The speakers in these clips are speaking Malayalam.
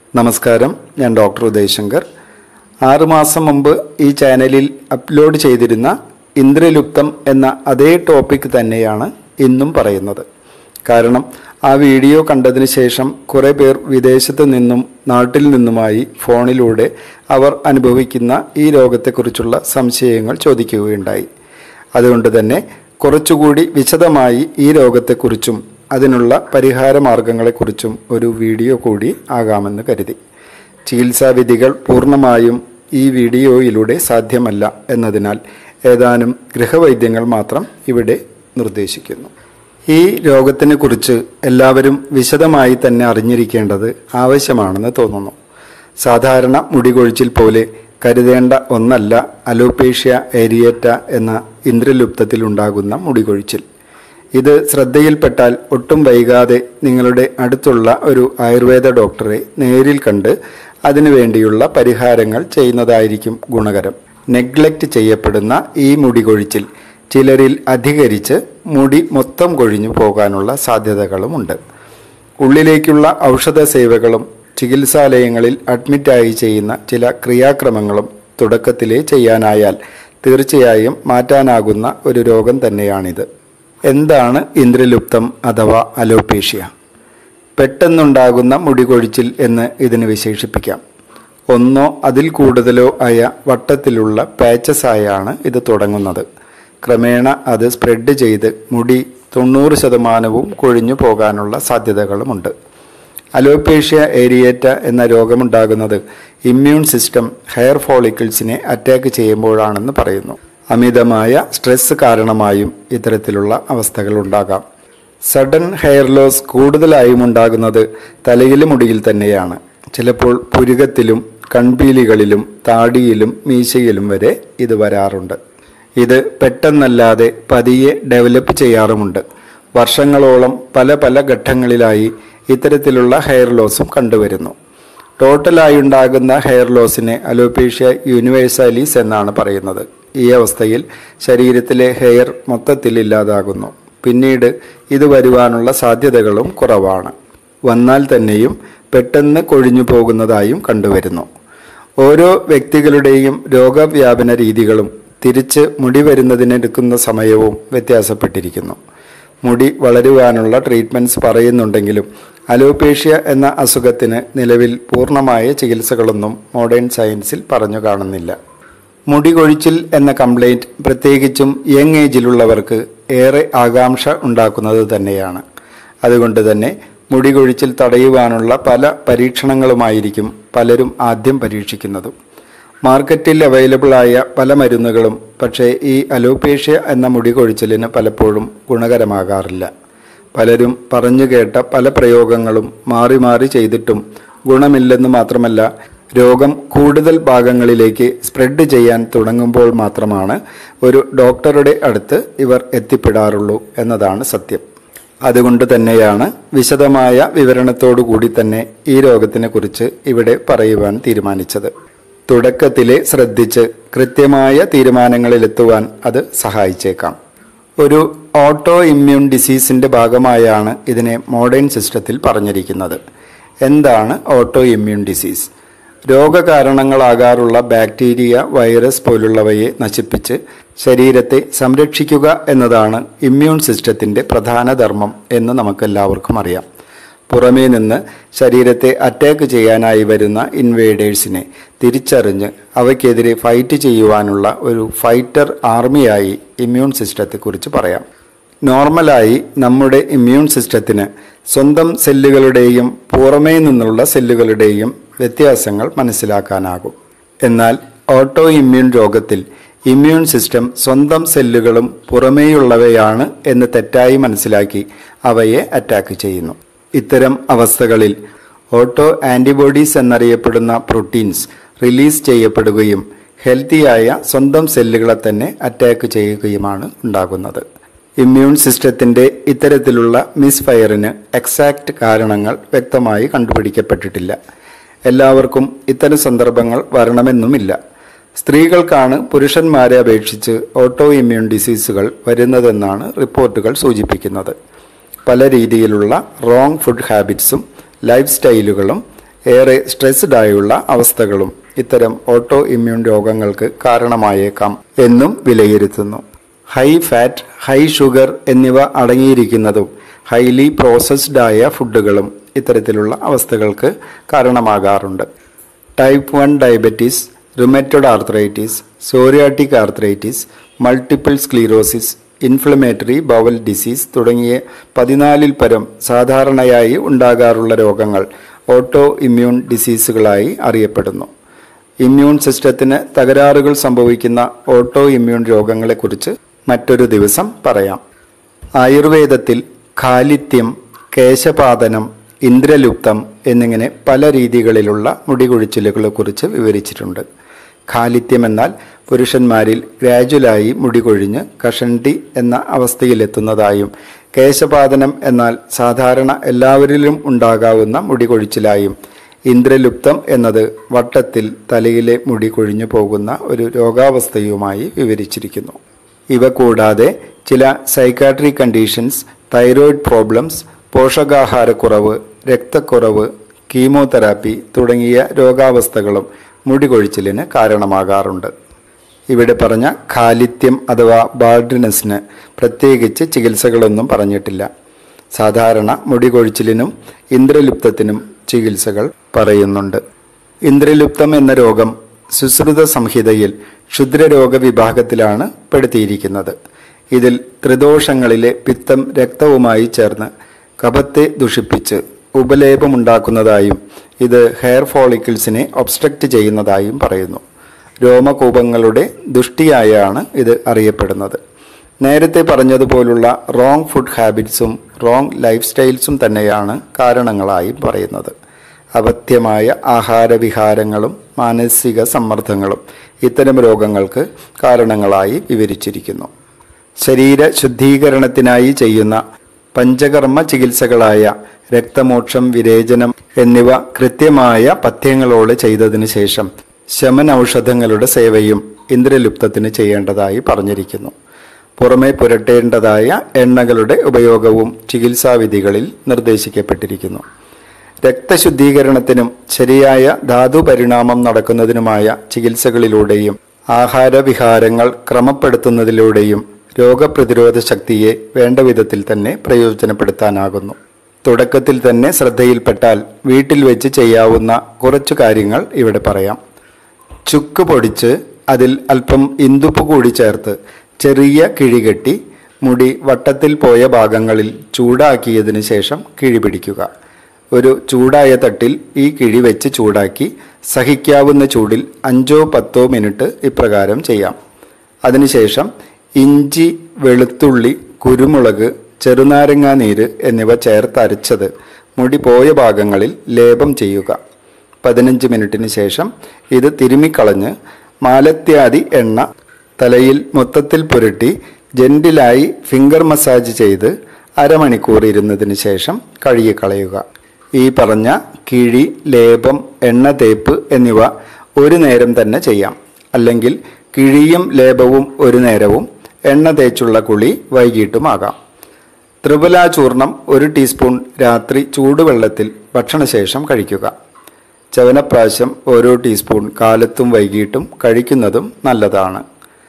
നമസ്കാരം ഞാൻ ഡോക്ടർ ഉദയശങ്കർ ആറുമാസം മുമ്പ് ഈ ചാനലിൽ അപ്ലോഡ് ചെയ്തിരുന്ന ഇന്ദ്രലുപ്തം എന്ന അതേ ടോപ്പിക് തന്നെയാണ് ഇന്നും പറയുന്നത് കാരണം ആ വീഡിയോ കണ്ടതിന് ശേഷം കുറേ പേർ വിദേശത്ത് നിന്നും നാട്ടിൽ നിന്നുമായി ഫോണിലൂടെ അവർ അനുഭവിക്കുന്ന ഈ രോഗത്തെക്കുറിച്ചുള്ള സംശയങ്ങൾ ചോദിക്കുകയുണ്ടായി അതുകൊണ്ട് തന്നെ കുറച്ചുകൂടി വിശദമായി ഈ രോഗത്തെക്കുറിച്ചും അതിനുള്ള പരിഹാര മാർഗങ്ങളെക്കുറിച്ചും ഒരു വീഡിയോ കൂടി ആകാമെന്ന് കരുതി ചികിത്സാവിധികൾ പൂർണ്ണമായും ഈ വീഡിയോയിലൂടെ സാധ്യമല്ല എന്നതിനാൽ ഏതാനും ഗൃഹവൈദ്യങ്ങൾ മാത്രം ഇവിടെ നിർദ്ദേശിക്കുന്നു ഈ രോഗത്തിനെ കുറിച്ച് എല്ലാവരും വിശദമായി തന്നെ അറിഞ്ഞിരിക്കേണ്ടത് ആവശ്യമാണെന്ന് തോന്നുന്നു സാധാരണ മുടികൊഴിച്ചിൽ പോലെ കരുതേണ്ട ഒന്നല്ല അലോപേഷ്യ ഏരിയേറ്റ എന്ന ഇന്ദ്രലുപ്തത്തിലുണ്ടാകുന്ന മുടികൊഴിച്ചിൽ ഇത് ശ്രദ്ധയിൽപ്പെട്ടാൽ ഒട്ടും വൈകാതെ നിങ്ങളുടെ അടുത്തുള്ള ഒരു ആയുർവേദ ഡോക്ടറെ നേരിൽ കണ്ട് അതിനുവേണ്ടിയുള്ള പരിഹാരങ്ങൾ ചെയ്യുന്നതായിരിക്കും ഗുണകരം നെഗ്ലക്റ്റ് ചെയ്യപ്പെടുന്ന ഈ മുടികൊഴിച്ചിൽ ചിലരിൽ അധികരിച്ച് മുടി മൊത്തം കൊഴിഞ്ഞു പോകാനുള്ള സാധ്യതകളുമുണ്ട് ഉള്ളിലേക്കുള്ള ഔഷധ സേവകളും ചികിത്സാലയങ്ങളിൽ അഡ്മിറ്റായി ചെയ്യുന്ന ചില ക്രിയാക്രമങ്ങളും തുടക്കത്തിലേ ചെയ്യാനായാൽ തീർച്ചയായും മാറ്റാനാകുന്ന ഒരു രോഗം തന്നെയാണിത് എന്താണ് ഇന്ദ്രലുപ്തം അഥവാ അലോപേഷ്യ പെട്ടെന്നുണ്ടാകുന്ന മുടികൊഴിച്ചിൽ എന്ന് ഇതിന് വിശേഷിപ്പിക്കാം ഒന്നോ അതിൽ കൂടുതലോ ആയ വട്ടത്തിലുള്ള പാച്ചസ് ആയാണ് ഇത് തുടങ്ങുന്നത് ക്രമേണ അത് സ്പ്രെഡ് ചെയ്ത് മുടി തൊണ്ണൂറ് ശതമാനവും കൊഴിഞ്ഞു പോകാനുള്ള സാധ്യതകളുമുണ്ട് അലോപേഷ്യ ഏരിയേറ്റ എന്ന രോഗമുണ്ടാകുന്നത് ഇമ്മ്യൂൺ സിസ്റ്റം ഹെയർ ഫോളിക്കിൾസിനെ അറ്റാക്ക് ചെയ്യുമ്പോഴാണെന്ന് പറയുന്നു അമിതമായ സ്ട്രെസ് കാരണമായും ഇത്തരത്തിലുള്ള അവസ്ഥകൾ ഉണ്ടാകാം സഡൻ ഹെയർ ലോസ് കൂടുതലായും ഉണ്ടാകുന്നത് തലയിലെ മുടിയിൽ തന്നെയാണ് ചിലപ്പോൾ പുരുകത്തിലും കൺപീലികളിലും താടിയിലും മീശയിലും വരെ ഇത് വരാറുണ്ട് ഇത് പെട്ടെന്നല്ലാതെ പതിയെ ഡെവലപ്പ് ചെയ്യാറുമുണ്ട് വർഷങ്ങളോളം പല പല ഘട്ടങ്ങളിലായി ഇത്തരത്തിലുള്ള ഹെയർ ലോസും കണ്ടുവരുന്നു ടോട്ടലായി ഉണ്ടാകുന്ന ഹെയർ ലോസിനെ അലോപേഷ്യ യൂണിവേഴ്സാലിസ് എന്നാണ് പറയുന്നത് ഈ അവസ്ഥയിൽ ശരീരത്തിലെ ഹെയർ മൊത്തത്തിൽ ഇല്ലാതാകുന്നു പിന്നീട് ഇത് വരുവാനുള്ള സാധ്യതകളും കുറവാണ് വന്നാൽ തന്നെയും പെട്ടെന്ന് കൊഴിഞ്ഞു പോകുന്നതായും കണ്ടുവരുന്നു ഓരോ വ്യക്തികളുടെയും രോഗവ്യാപന രീതികളും തിരിച്ച് മുടി വരുന്നതിനെടുക്കുന്ന സമയവും വ്യത്യാസപ്പെട്ടിരിക്കുന്നു മുടി വളരുവാനുള്ള ട്രീറ്റ്മെൻറ്റ്സ് പറയുന്നുണ്ടെങ്കിലും അലോപേഷ്യ എന്ന അസുഖത്തിന് നിലവിൽ പൂർണ്ണമായ ചികിത്സകളൊന്നും മോഡേൺ സയൻസിൽ പറഞ്ഞു കാണുന്നില്ല മുടി കൊഴിച്ചിൽ എന്ന കംപ്ലൈൻറ്റ് പ്രത്യേകിച്ചും യങ് ഏജിലുള്ളവർക്ക് ഏറെ ആകാംക്ഷ ഉണ്ടാക്കുന്നത് തന്നെയാണ് അതുകൊണ്ട് തന്നെ മുടി കൊഴിച്ചിൽ തടയുവാനുള്ള പല പരീക്ഷണങ്ങളുമായിരിക്കും പലരും ആദ്യം പരീക്ഷിക്കുന്നതും മാർക്കറ്റിൽ അവൈലബിൾ ആയ പല മരുന്നുകളും പക്ഷേ ഈ അലോപേഷ്യ എന്ന മുടി കൊഴിച്ചിലിന് പലപ്പോഴും ഗുണകരമാകാറില്ല പലരും പറഞ്ഞു കേട്ട പല പ്രയോഗങ്ങളും മാറി മാറി ചെയ്തിട്ടും ഗുണമില്ലെന്ന് മാത്രമല്ല രോഗം കൂടുതൽ ഭാഗങ്ങളിലേക്ക് സ്പ്രെഡ് ചെയ്യാൻ തുടങ്ങുമ്പോൾ മാത്രമാണ് ഒരു ഡോക്ടറുടെ അടുത്ത് ഇവർ എത്തിപ്പെടാറുള്ളൂ എന്നതാണ് സത്യം അതുകൊണ്ട് തന്നെയാണ് വിശദമായ വിവരണത്തോടു കൂടി തന്നെ ഈ രോഗത്തിനെക്കുറിച്ച് ഇവിടെ പറയുവാൻ തീരുമാനിച്ചത് തുടക്കത്തിലെ ശ്രദ്ധിച്ച് കൃത്യമായ തീരുമാനങ്ങളിലെത്തുവാൻ അത് സഹായിച്ചേക്കാം ഒരു ഓട്ടോ ഇമ്മ്യൂൺ ഡിസീസിന്റെ ഭാഗമായാണ് ഇതിനെ മോഡേൺ സിസ്റ്റത്തിൽ പറഞ്ഞിരിക്കുന്നത് എന്താണ് ഓട്ടോ ഇമ്മ്യൂൺ ഡിസീസ് രോഗകാരണങ്ങളാകാറുള്ള ബാക്ടീരിയ വൈറസ് പോലുള്ളവയെ നശിപ്പിച്ച് ശരീരത്തെ സംരക്ഷിക്കുക എന്നതാണ് ഇമ്മ്യൂൺ സിസ്റ്റത്തിന്റെ പ്രധാന ധർമ്മം എന്ന് നമുക്കെല്ലാവർക്കും അറിയാം പുറമേ നിന്ന് ശരീരത്തെ അറ്റാക്ക് ചെയ്യാനായി വരുന്ന ഇൻവേഡേഴ്സിനെ തിരിച്ചറിഞ്ഞ് അവയ്ക്കെതിരെ ഫൈറ്റ് ചെയ്യുവാനുള്ള ഒരു ഫൈറ്റർ ആർമിയായി ഇമ്മ്യൂൺ സിസ്റ്റത്തെക്കുറിച്ച് പറയാം നോർമലായി നമ്മുടെ ഇമ്മ്യൂൺ സിസ്റ്റത്തിന് സ്വന്തം സെല്ലുകളുടെയും പുറമേ നിന്നുള്ള സെല്ലുകളുടെയും വ്യത്യാസങ്ങൾ മനസ്സിലാക്കാനാകും എന്നാൽ ഓട്ടോ ഇമ്മ്യൂൺ രോഗത്തിൽ ഇമ്മ്യൂൺ സിസ്റ്റം സ്വന്തം സെല്ലുകളും പുറമേയുള്ളവയാണ് എന്ന് തെറ്റായി മനസ്സിലാക്കി അവയെ അറ്റാക്ക് ചെയ്യുന്നു ഇത്തരം അവസ്ഥകളിൽ ഓട്ടോ ആൻറ്റിബോഡീസ് എന്നറിയപ്പെടുന്ന പ്രോട്ടീൻസ് റിലീസ് ചെയ്യപ്പെടുകയും ഹെൽത്തിയായ സ്വന്തം സെല്ലുകളെ തന്നെ അറ്റാക്ക് ചെയ്യുകയുമാണ് ഉണ്ടാകുന്നത് ഇമ്മ്യൂൺ സിസ്റ്റത്തിന്റെ ഇത്തരത്തിലുള്ള മിസ്ഫയറിന് എക്സാക്റ്റ് കാരണങ്ങൾ വ്യക്തമായി കണ്ടുപിടിക്കപ്പെട്ടിട്ടില്ല എല്ലാവർക്കും ഇത്തരം സന്ദർഭങ്ങൾ വരണമെന്നുമില്ല സ്ത്രീകൾക്കാണ് പുരുഷന്മാരെ അപേക്ഷിച്ച് ഓട്ടോ ഇമ്മ്യൂൺ ഡിസീസുകൾ വരുന്നതെന്നാണ് റിപ്പോർട്ടുകൾ സൂചിപ്പിക്കുന്നത് പല രീതിയിലുള്ള റോങ് ഫുഡ് ഹാബിറ്റ്സും ലൈഫ് സ്റ്റൈലുകളും ഏറെ സ്ട്രെസ്ഡ് ആയുള്ള അവസ്ഥകളും ഇത്തരം ഓട്ടോ ഇമ്മ്യൂൺ രോഗങ്ങൾക്ക് കാരണമായേക്കാം എന്നും വിലയിരുത്തുന്നു ഹൈ ഫാറ്റ് ഹൈ ഷുഗർ എന്നിവ അടങ്ങിയിരിക്കുന്നതും ഹൈലി പ്രോസസ്ഡ് ആയ ഫുഡുകളും ഇത്തരത്തിലുള്ള അവസ്ഥകൾക്ക് കാരണമാകാറുണ്ട് type one diabetes rheumatoid arthritis psoriatic arthritis multiple sclerosis inflammatory bowel disease തുടങ്ങിയ പതിനാലിൽ പരം സാധാരണയായി ഉണ്ടാകാറുള്ള രോഗങ്ങൾ ഓട്ടോ ഇമ്മ്യൂൺ ഡിസീസുകളായി അറിയപ്പെടുന്നു ഇമ്മ്യൂൺ സിസ്റ്റത്തിന് തകരാറുകൾ സംഭവിക്കുന്ന ഓട്ടോ ഇമ്മ്യൂൺ രോഗങ്ങളെക്കുറിച്ച് മറ്റൊരു ദിവസം പറയാം ആയുർവേദത്തിൽ ഖാലിത്യം കേശപാതനം ഇന്ദ്രലുപ്തം എന്നിങ്ങനെ പല രീതികളിലുള്ള മുടികൊഴിച്ചിലുകളെക്കുറിച്ച് വിവരിച്ചിട്ടുണ്ട് ഖാലിത്യം എന്നാൽ പുരുഷന്മാരിൽ ഗ്രാജുവലായി മുടി കൊഴിഞ്ഞ് കഷണ്ടി എന്ന അവസ്ഥയിലെത്തുന്നതായും കേശപാതനം എന്നാൽ സാധാരണ എല്ലാവരിലും ഉണ്ടാകാവുന്ന മുടി കൊഴിച്ചിലായും ഇന്ദ്രലുപ്തം എന്നത് വട്ടത്തിൽ തലയിലെ മുടി കൊഴിഞ്ഞു പോകുന്ന ഒരു രോഗാവസ്ഥയുമായി വിവരിച്ചിരിക്കുന്നു ഇവ കൂടാതെ ചില സൈക്കാട്രിക് കണ്ടീഷൻസ് തൈറോയിഡ് പ്രോബ്ലംസ് പോഷകാഹാരക്കുറവ് രക്തക്കുറവ് കീമോതെറാപ്പി തുടങ്ങിയ രോഗാവസ്ഥകളും മുടി കൊഴിച്ചിലിന് കാരണമാകാറുണ്ട് ഇവിടെ പറഞ്ഞ ഖാലിത്യം അഥവാ ബാൾഡ്നെസ്സിന് പ്രത്യേകിച്ച് ചികിത്സകളൊന്നും പറഞ്ഞിട്ടില്ല സാധാരണ മുടി കൊഴിച്ചിലിനും ഇന്ദ്രലുപ്തത്തിനും ചികിത്സകൾ പറയുന്നുണ്ട് ഇന്ദ്രലുപ്തം എന്ന രോഗം സുശ്രുത സംഹിതയിൽ ക്ഷുദ്രരോഗ വിഭാഗത്തിലാണ് പെടുത്തിയിരിക്കുന്നത് ഇതിൽ ത്രിദോഷങ്ങളിലെ പിത്തം രക്തവുമായി ചേർന്ന് കഫത്തെ ദുഷിപ്പിച്ച് ഉപലേപമുണ്ടാക്കുന്നതായും ഇത് ഹെയർ ഫോളിക്കിൾസിനെ ഒബ്സ്ട്രക്റ്റ് ചെയ്യുന്നതായും പറയുന്നു രോമകൂപങ്ങളുടെ ദുഷ്ടിയായാണ് ഇത് അറിയപ്പെടുന്നത് നേരത്തെ പറഞ്ഞതുപോലുള്ള റോങ് ഫുഡ് ഹാബിറ്റ്സും റോങ് ലൈഫ് സ്റ്റൈൽസും തന്നെയാണ് കാരണങ്ങളായി പറയുന്നത് അപഥ്യമായ ആഹാരവിഹാരങ്ങളും മാനസിക സമ്മർദ്ദങ്ങളും ഇത്തരം രോഗങ്ങൾക്ക് കാരണങ്ങളായി വിവരിച്ചിരിക്കുന്നു ശരീര ശുദ്ധീകരണത്തിനായി ചെയ്യുന്ന പഞ്ചകർമ്മ ചികിത്സകളായ രക്തമോക്ഷം വിരേചനം എന്നിവ കൃത്യമായ പഥ്യങ്ങളോട് ചെയ്തതിനു ശേഷം ശമന ഔഷധങ്ങളുടെ സേവയും ഇന്ദ്രലുപ്തത്തിന് ചെയ്യേണ്ടതായി പറഞ്ഞിരിക്കുന്നു പുറമെ പുരട്ടേണ്ടതായ എണ്ണകളുടെ ഉപയോഗവും ചികിത്സാവിധികളിൽ നിർദ്ദേശിക്കപ്പെട്ടിരിക്കുന്നു രക്തശുദ്ധീകരണത്തിനും ശരിയായ ധാതു പരിണാമം നടക്കുന്നതിനുമായ ചികിത്സകളിലൂടെയും ആഹാരവിഹാരങ്ങൾ ക്രമപ്പെടുത്തുന്നതിലൂടെയും രോഗപ്രതിരോധ ശക്തിയെ വേണ്ട വിധത്തിൽ തന്നെ പ്രയോജനപ്പെടുത്താനാകുന്നു തുടക്കത്തിൽ തന്നെ ശ്രദ്ധയിൽപ്പെട്ടാൽ വീട്ടിൽ വെച്ച് ചെയ്യാവുന്ന കുറച്ചു കാര്യങ്ങൾ ഇവിടെ പറയാം ചുക്ക് പൊടിച്ച് അതിൽ അല്പം ഇന്ദുപ്പ് കൂടി ചേർത്ത് ചെറിയ കിഴി കെട്ടി മുടി വട്ടത്തിൽ പോയ ഭാഗങ്ങളിൽ ചൂടാക്കിയതിനു ശേഷം കിഴി പിടിക്കുക ഒരു ചൂടായ തട്ടിൽ ഈ കിഴി വെച്ച് ചൂടാക്കി സഹിക്കാവുന്ന ചൂടിൽ അഞ്ചോ പത്തോ മിനിറ്റ് ഇപ്രകാരം ചെയ്യാം അതിനുശേഷം ഇഞ്ചി വെളുത്തുള്ളി കുരുമുളക് ചെറുനാരങ്ങാ നീര് എന്നിവ ചേർത്തരച്ചത് മുടി പോയ ഭാഗങ്ങളിൽ ലേപം ചെയ്യുക പതിനഞ്ച് മിനിറ്റിന് ശേഷം ഇത് തിരുമിക്കളഞ്ഞ് മാലത്യാദി എണ്ണ തലയിൽ മൊത്തത്തിൽ പുരട്ടി ജെന്റിലായി ഫിംഗർ മസാജ് ചെയ്ത് അരമണിക്കൂർ ഇരുന്നതിന് ശേഷം കഴുകിക്കളയുക ഈ പറഞ്ഞ കിഴി ലേപം എണ്ണ തേപ്പ് എന്നിവ ഒരു നേരം തന്നെ ചെയ്യാം അല്ലെങ്കിൽ കിഴിയും ലേപവും ഒരു നേരവും എണ്ണ തേച്ചുള്ള കുളി വൈകിട്ടുമാകാം ത്രിപുല ചൂർണം ഒരു ടീസ്പൂൺ രാത്രി ചൂടുവെള്ളത്തിൽ ഭക്ഷണശേഷം കഴിക്കുക ചവനപ്രാശം ഓരോ ടീസ്പൂൺ കാലത്തും വൈകിട്ടും കഴിക്കുന്നതും നല്ലതാണ്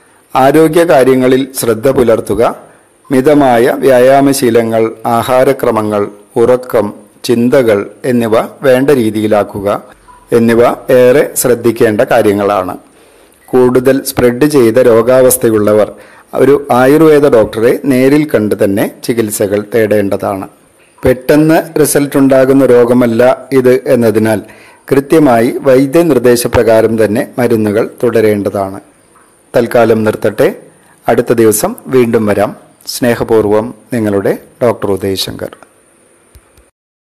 ആരോഗ്യ കാര്യങ്ങളിൽ ശ്രദ്ധ പുലർത്തുക മിതമായ വ്യായാമശീലങ്ങൾ ആഹാരക്രമങ്ങൾ ഉറക്കം ചിന്തകൾ എന്നിവ വേണ്ട രീതിയിലാക്കുക എന്നിവ ഏറെ ശ്രദ്ധിക്കേണ്ട കാര്യങ്ങളാണ് കൂടുതൽ സ്പ്രെഡ് ചെയ്ത രോഗാവസ്ഥയുള്ളവർ ഒരു ആയുർവേദ ഡോക്ടറെ നേരിൽ കണ്ട് തന്നെ ചികിത്സകൾ തേടേണ്ടതാണ് പെട്ടെന്ന് റിസൾട്ട് ഉണ്ടാകുന്ന രോഗമല്ല ഇത് എന്നതിനാൽ കൃത്യമായി വൈദ്യനിർദ്ദേശപ്രകാരം തന്നെ മരുന്നുകൾ തുടരേണ്ടതാണ് തൽക്കാലം നിർത്തട്ടെ അടുത്ത ദിവസം വീണ്ടും വരാം സ്നേഹപൂർവം നിങ്ങളുടെ ഡോക്ടർ ഉദയശങ്കർ